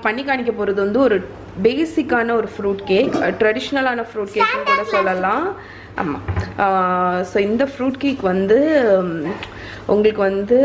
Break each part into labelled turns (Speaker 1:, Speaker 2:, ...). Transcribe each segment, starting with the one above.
Speaker 1: பண்ணி காணிக்க போகிறது வந்து ஒரு பேசிக்கான ஒரு ஃப்ரூட் கேக் ட்ரெடிஷ்னலான ஃப்ரூட் கேக்னு கூட சொல்லலாம் ஆமாம் ஸோ இந்த ஃப்ரூட் கேக் வந்து ம், உங்களுக்கு வந்து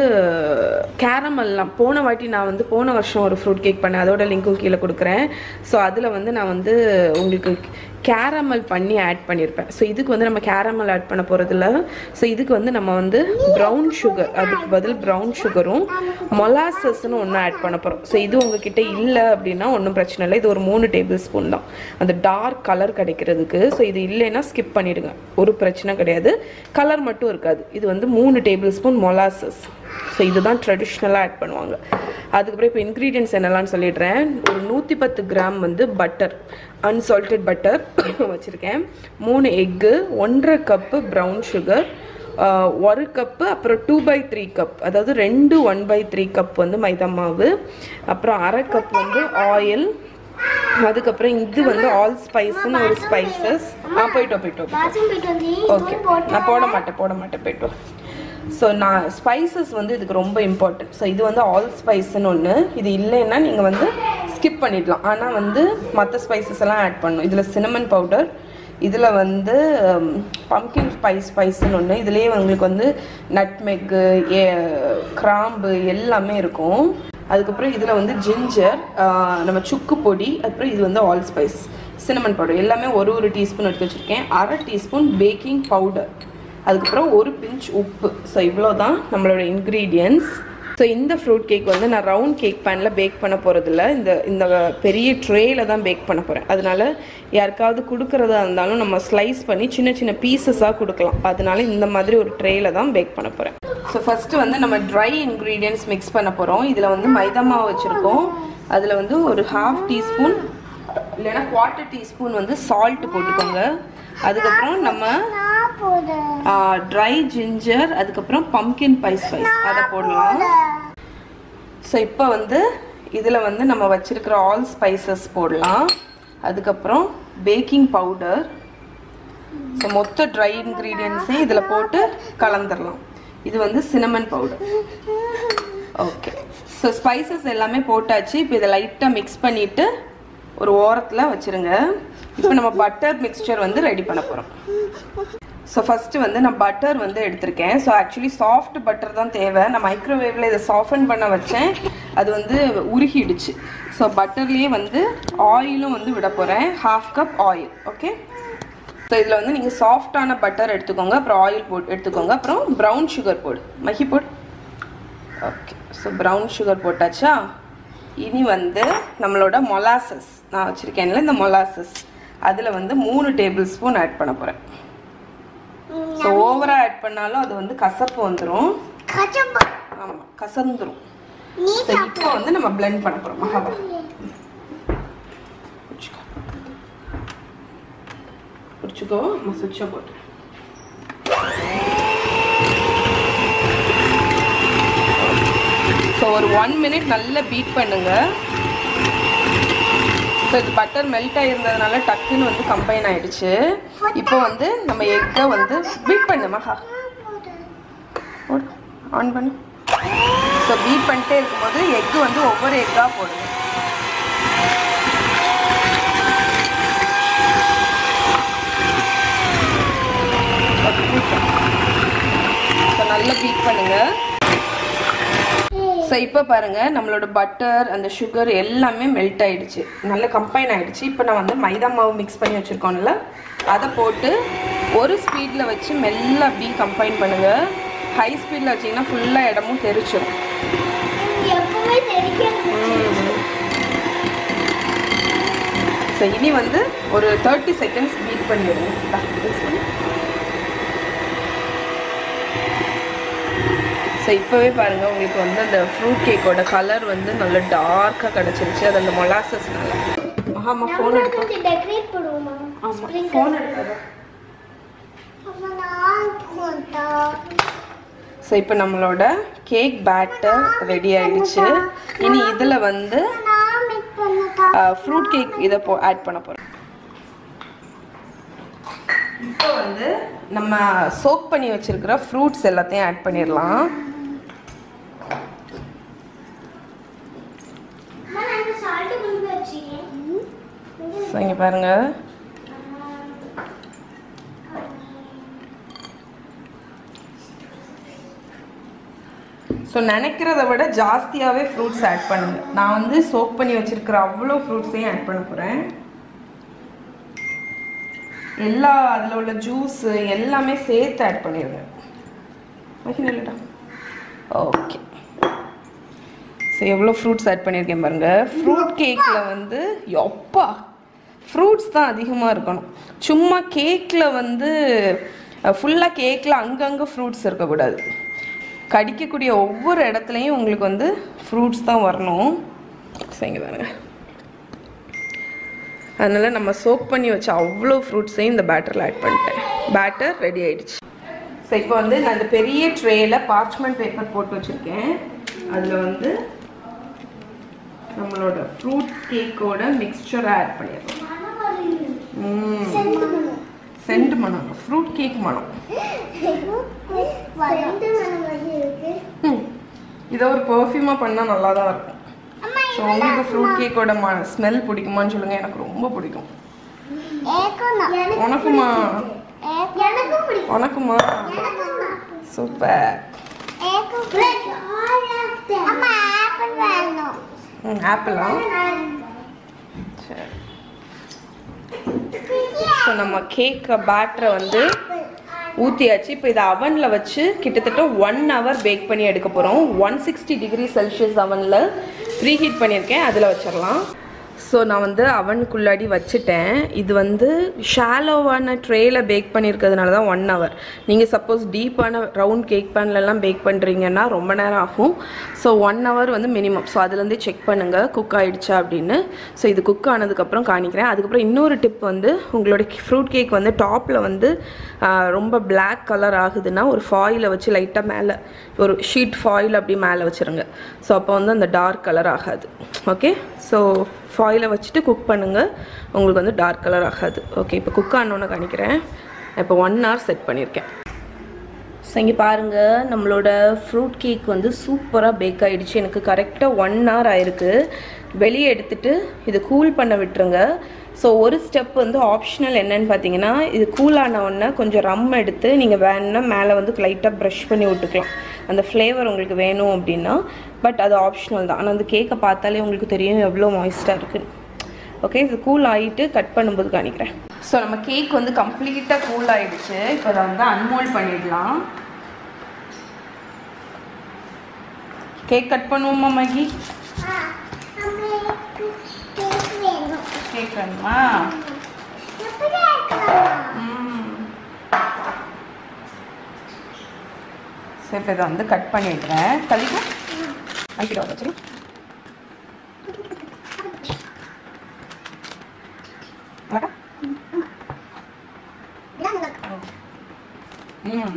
Speaker 1: கேரமல்லாம் போன வாட்டி நான் வந்து போன வருஷம் ஒரு ஃப்ரூட் கேக் பண்ணேன் அதோட லிங்க்கும் கீழே கொடுக்குறேன் ஸோ அதில் வந்து நான் வந்து உங்களுக்கு கேரமல் பண்ணி ஆட் பண்ணியிருப்பேன் ஸோ இதுக்கு வந்து நம்ம கேரமல் ஆட் பண்ண போகிறதில்ல ஸோ இதுக்கு வந்து நம்ம வந்து ப்ரௌன் சுகர் அதுக்கு பதில் ப்ரௌன் சுகரும் மொலாசஸ்னு ஒன்று ஆட் பண்ண போகிறோம் ஸோ இது உங்ககிட்ட இல்லை அப்படின்னா ஒன்றும் பிரச்சனை இல்லை இது ஒரு மூணு டேபிள் ஸ்பூன் தான் அந்த டார்க் கலர் கிடைக்கிறதுக்கு ஸோ இது இல்லைன்னா ஸ்கிப் பண்ணிடுங்க ஒரு பிரச்சனை கிடையாது கலர் மட்டும் இருக்காது இது வந்து மூணு டேபிள் ஸ்பூன் மொலாசஸ் ஸோ இதுதான் ட்ரெடிஷ்னலாக ஆட் பண்ணுவாங்க அதுக்கப்புறம் இப்போ இன்க்ரீடியன்ஸ் என்னெல்லாம் சொல்லிடுறேன் ஒரு நூற்றி பத்து கிராம் வந்து பட்டர் அன்சால்டட் பட்டர் வச்சுருக்கேன் மூணு எக்கு ஒன்றரை கப்பு ப்ரௌன் சுகர் ஒரு கப்பு அப்புறம் டூ பை த்ரீ கப் அதாவது ரெண்டு ஒன் பை த்ரீ கப் வந்து மைதா மாவு அப்புறம் அரை கப் வந்து ஆயில் அதுக்கப்புறம் இது வந்து ஆல் ஸ்பைஸ்னு ஒரு ஸ்பைசஸ் ஆ போயிட்டோம் போயிட்டோம்
Speaker 2: பாத்ரூம் போயிட்டு வந்து
Speaker 1: ஓகே நான் போட மாட்டேன் போட மாட்டேன் போய்ட்டு ஸோ நான் ஸ்பைசஸ் வந்து இதுக்கு ரொம்ப இம்பார்ட்டன்ட் ஸோ இது வந்து ஆல் ஸ்பைஸ்னு ஒன்று இது இல்லைன்னா நீங்கள் வந்து ஸ்கிப் பண்ணிடலாம் ஆனால் வந்து மற்ற ஸ்பைசஸ் எல்லாம் ஆட் பண்ணணும் இதில் சினமன் பவுடர் இதில் வந்து பம்கின் ஸ்பைஸ் ஸ்பைஸ்னு ஒன்று இதுலேயே உங்களுக்கு வந்து நட்மெக்கு ஏ கிராம்பு எல்லாமே இருக்கும் அதுக்கப்புறம் இதில் வந்து ஜிஞ்சர் நம்ம சுக்கு பொடி அப்புறம் இது வந்து ஆல் ஸ்பைஸ் சினமன் பவுடர் எல்லாமே ஒரு ஒரு டீஸ்பூன் எடுத்து வச்சுருக்கேன் அரை டீஸ்பூன் பேக்கிங் பவுடர் அதுக்கப்புறம் ஒரு பிஞ்ச் உப்பு ஸோ இவ்வளோ தான் நம்மளோட இன்க்ரீடியன்ஸ் ஸோ இந்த ஃப்ரூட் கேக் வந்து நான் ரவுண்ட் கேக் பேனில் பேக் பண்ண போகிறதில்ல இந்த இந்த பெரிய ட்ரேயில் தான் பேக் பண்ண போகிறேன் அதனால யாருக்காவது கொடுக்குறதா இருந்தாலும் நம்ம ஸ்லைஸ் பண்ணி சின்ன சின்ன பீசஸாக கொடுக்கலாம் அதனால இந்த மாதிரி ஒரு ட்ரேயில் தான் பேக் பண்ண போகிறேன் ஸோ ஃபஸ்ட்டு வந்து நம்ம ட்ரை இன்க்ரீடியன்ஸ் மிக்ஸ் பண்ண போகிறோம் இதில் வந்து மைதா மாவு வச்சுருக்கோம் அதில் வந்து ஒரு ஹாஃப் டீஸ்பூன் இல்லைன்னா குவார்ட்டர் டீஸ்பூன் வந்து சால்ட் போட்டுக்கோங்க அதுக்கப்புறம் நம்ம
Speaker 2: நான் போதும்
Speaker 1: ட்ரை ஜிஞ்சர் அதுக்கப்புறம் பம்கின் பை ஸ்பைஸ் அதை போடலாம் ஸோ இப்போ வந்து இதில் வந்து நம்ம வச்சிருக்கிற ஆல் ஸ்பைசஸ் போடலாம் அதுக்கப்புறம் பேக்கிங் பவுடர் ஸோ மொத்த ட்ரை இன்க்ரீடியன்ஸையும் இதில் போட்டு கலந்துடலாம் இது வந்து cinnamon powder okay so spices எல்லாமே போட்டாச்சு இப்போ இதை லைட்டாக மிக்ஸ் பண்ணிவிட்டு ஒரு ஓரத்தில் வச்சுருங்க இப்போ நம்ம பட்டர் மிக்ஸ்சர் வந்து ரெடி பண்ண போகிறோம் ஸோ ஃபஸ்ட்டு வந்து நான் பட்டர் வந்து எடுத்திருக்கேன் ஸோ ஆக்சுவலி சாஃப்ட் பட்டர் தான் தேவை நான் மைக்ரோவேவில் இதை சாஃபன் பண்ண வச்சேன் அது வந்து உருகிடுச்சு ஸோ பட்டர்லேயே வந்து ஆயிலும் வந்து விட போகிறேன் half cup oil okay so இதில் வந்து நீங்கள் சாஃப்டான பட்டர் எடுத்துக்கோங்க அப்புறம் ஆயில் போட்டு எடுத்துக்கோங்க அப்புறம் ப்ரௌன் சுகர் போடு மஹி போடு ஓகே ஸோ ப்ரௌன் சுகர் போட்டாச்சா இனி வந்து நம்மளோட மொலாசஸ் நான் வச்சுருக்கேன்ல இந்த மொலாசஸ் அதில் வந்து மூணு டேபிள் ஸ்பூன் ஆட் பண்ண போகிறேன் ஸோ ஓவராக ஆட் பண்ணாலும் அது வந்து கசப்பு வந்துடும்
Speaker 2: கச்சப்பா
Speaker 1: ஆமாம் கசந்துரும்
Speaker 2: நீ
Speaker 1: ஸோ இப்போ வந்து நம்ம blend பண்ண போகிறோம் மகாபா பிடிச்சிக்கோ பிடிச்சிக்கோ நம்ம சுவிட்சை போட்டு ஸோ ஒரு ஒன் மினிட் நல்லா பீட் பண்ணுங்க ஸோ இது பட்டர் மெல்ட் ஆகிருந்ததுனால டக்குன்னு வந்து கம்பைன் ஆயிடுச்சு இப்போ வந்து நம்ம எக்கை வந்து பீட் பண்ணு மகா போடு ஆன் பண்ணு ஸோ பீட் பண்ணிட்டே இருக்கும்போது எக்கு வந்து ஒவ்வொரு எக்காக போடுங்க ஸோ நல்லா பீட் பண்ணுங்க ஸோ இப்போ பாருங்க நம்மளோட பட்டர் அந்த சுகர் எல்லாமே மெல்ட் ஆயிடுச்சு நல்ல கம்பைன் ஆயிடுச்சு இப்போ நான் வந்து மைதா மாவு மிக்ஸ் பண்ணி வச்சிருக்கோம்ல அதை போட்டு ஒரு ஸ்பீடில் வச்சு மெல்ல அப்படியே கம்பைன் பண்ணுங்க ஹை ஸ்பீடில் வச்சீங்கன்னா ஃபுல்லாக இடமும் தெரிச்சிடும்
Speaker 2: எப்பவுமே தெரியாது
Speaker 1: ஸோ இனி வந்து ஒரு தேர்ட்டி செகண்ட்ஸ் பீட் பண்ணிடுங்க இந்தா, mix பண்ணு. ஸோ இப்போவே பாருங்க உங்களுக்கு வந்து அந்த ஃப்ரூட் கேக்கோட கலர் வந்து நல்ல டார்க்காக கிடச்சிருச்சு அது அந்த மொலாசஸ்னால ஆமா ஃபோன்
Speaker 2: நம்ம
Speaker 1: எடுக்க
Speaker 2: கொஞ்சம் டெக்கரேட் பண்ணுவோமா
Speaker 1: ஆமாம் ஃபோன் எடுக்காத
Speaker 2: அப்ப நான் போட்டா
Speaker 1: ஸோ இப்போ நம்மளோட கேக் பேட்டர் ரெடி ஆயிடுச்சு இனி இதில் வந்து
Speaker 2: நான் மிக் பண்ணதா
Speaker 1: ஃப்ரூட் கேக் இதை போ ஆட் பண்ண போகிறோம் இப்போ வந்து நம்ம சோக் பண்ணி வச்சிருக்கிற ஃப்ரூட்ஸ் எல்லாத்தையும் ஆட் பண்ணிடலாம்
Speaker 2: நான் அந்த சால்ட் கொஞ்சம்
Speaker 1: ஸோ இங்கே பாருங்க ஸோ நினைக்கிறத விட ஜாஸ்தியாகவே ஃப்ரூட்ஸ் ஆட் பண்ணுங்க நான் வந்து சோக் பண்ணி வச்சிருக்கிற அவ்வளோ ஃப்ரூட்ஸையும் ஆட் பண்ண போகிறேன் எல்லா அதில் உள்ள ஜூஸ் எல்லாமே சேர்த்து ஆட் பண்ணிடுங்க ஓகே ஸோ எவ்வளோ ஃப்ரூட்ஸ் ஆட் பண்ணியிருக்கேன் பாருங்க ஃப்ரூட் கேக்கில் வந்து எப்பா ஃப்ரூட்ஸ் தான் அதிகமாக இருக்கணும் சும்மா கேக்கில் வந்து ஃபுல்லாக கேக்கில் அங்கங்கே ஃப்ரூட்ஸ் இருக்கக்கூடாது கடிக்கக்கூடிய ஒவ்வொரு இடத்துலையும் உங்களுக்கு வந்து ஃப்ரூட்ஸ் தான் வரணும் சரிங்க பாருங்க அதனால் நம்ம சோக் பண்ணி வச்ச அவ்வளோ ஃப்ரூட்ஸையும் இந்த பேட்டரில் ஆட் பண்ணிட்டேன் பேட்டர் ரெடி ஆயிடுச்சு ஸோ இப்போ வந்து நான் இந்த பெரிய ட்ரேயில் பார்ச்மெண்ட் பேப்பர் போட்டு வச்சுருக்கேன் அதில் வந்து நம்மளோட ஃப்ரூட் கேக்கோட மிக்சரை ஆட் பண்ணிடுறோம் சென்ட் மனம் ஃப்ரூட் கேக் மனம் ம். இதை ஒரு பர்ஃப்யூமாக பண்ணால் நல்லா தான் இருக்கும் ஸோ உங்களுக்கு ஃப்ரூட் கேக்கோட ம ஸ்மெல் பிடிக்குமான்னு சொல்லுங்கள் எனக்கு ரொம்ப பிடிக்கும் உனக்குமா
Speaker 2: எனக்கும் பிடிக்கும்
Speaker 1: உனக்குமா சூப்பர்
Speaker 2: எனக்கும் பிடிக்கும் அம்மா ஆப்பிள் வேணும்
Speaker 1: ம் ஆப்பிளா சரி ஸோ நம்ம கேக் பேட்டரை வந்து ஊற்றியாச்சு இப்போ இதை அவனில் வச்சு கிட்டத்தட்ட ஒன் ஹவர் பேக் பண்ணி எடுக்க போகிறோம் ஒன் சிக்ஸ்டி டிகிரி செல்சியஸ் அவனில் ப்ரீஹீட் பண்ணியிருக்கேன் அதில் வச்சிடலாம் ஸோ நான் வந்து அவனுக்குள்ளாடி வச்சுட்டேன் இது வந்து ஷாலோவான ட்ரேயில் பேக் பண்ணியிருக்கிறதுனால தான் ஒன் ஹவர் நீங்கள் சப்போஸ் டீப்பான ரவுண்ட் கேக் பேன்லலாம் பேக் பண்ணுறீங்கன்னா ரொம்ப நேரம் ஆகும் ஸோ ஒன் ஹவர் வந்து மினிமம் ஸோ அதுலேருந்து செக் பண்ணுங்கள் குக் ஆயிடுச்சா அப்படின்னு ஸோ இது குக் ஆனதுக்கப்புறம் காணிக்கிறேன் அதுக்கப்புறம் இன்னொரு டிப் வந்து உங்களோட ஃப்ரூட் கேக் வந்து டாப்பில் வந்து ஆஹ், ரொம்ப பிளாக் கலர் ஆகுதுன்னா ஒரு ஃபாயிலை வச்சு லைட்டாக மேலே ஒரு ஷீட் ஃபாயில் அப்படி மேலே வச்சுருங்க ஸோ அப்போ வந்து அந்த டார்க் கலர் ஆகாது ஓகே ஸோ ஃபாயிலை வச்சுட்டு குக் பண்ணுங்கள் உங்களுக்கு வந்து டார்க் கலர் ஆகாது ஓகே இப்போ குக் ஆனோன்னு காணிக்கிறேன் இப்போ ஒன் ஹவர் செட் பண்ணியிருக்கேன் ஸோ இங்கே பாருங்கள் நம்மளோட ஃப்ரூட் கேக் வந்து சூப்பராக பேக் ஆகிடுச்சு எனக்கு கரெக்டாக ஒன் ஹவர் ஆயிருக்கு வெளியே எடுத்துட்டு இது கூல் பண்ண விட்டுருங்க ஸோ ஒரு ஸ்டெப் வந்து ஆப்ஷனல் என்னன்னு பார்த்தீங்கன்னா இது கூல் ஆன உடனே கொஞ்சம் ரம் எடுத்து நீங்கள் வேணும்னா மேலே வந்து லைட்டாக ப்ரஷ் பண்ணி விட்டுக்கலாம் அந்த ஃப்ளேவர் உங்களுக்கு வேணும் அப்படின்னா பட் அது ஆப்ஷனல் தான் ஆனால் அந்த கேக்கை பார்த்தாலே உங்களுக்கு தெரியும் எவ்வளோ மாய்ஸ்டாக இருக்குன்னு ஓகே இது கூல் ஆகிட்டு கட் பண்ணும்போது காணிக்கிறேன் ஸோ நம்ம கேக் வந்து கம்ப்ளீட்டாக கூல் ஆயிடுச்சு இப்போ அதை வந்து அன்மோல்ட் பண்ணிடலாம் கேக் கட் பண்ணுவோமா மகி
Speaker 2: வேணும்
Speaker 1: கேக் வேணுமா
Speaker 2: எப்படி இருக்கலாம்
Speaker 1: ம். சரி இப்போ இதை வந்து கட் பண்ணிடுறேன் கழிக்கும் அனுப்பிட்டு வர சரி அழகா? ம்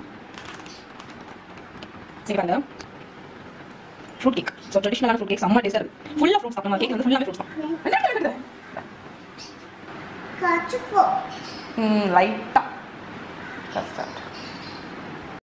Speaker 1: சரி பாருங்க ஃப்ரூட் கேக் ஸோ ட்ரெடிஷ்னலான ஃப்ரூட் கேக் செம்ம டேஸ்டாக இருக்குது ஃபுல்லாக ஃப்ரூட்ஸ் சாப்பிடணும் கேக் வந்து ஃபுல்லாகவே ஃப்ரூட்ஸ் தான் என்ன இருக்குது
Speaker 2: கச்சுப்போ
Speaker 1: ம் லைட்டாக கஸ்டர்ட்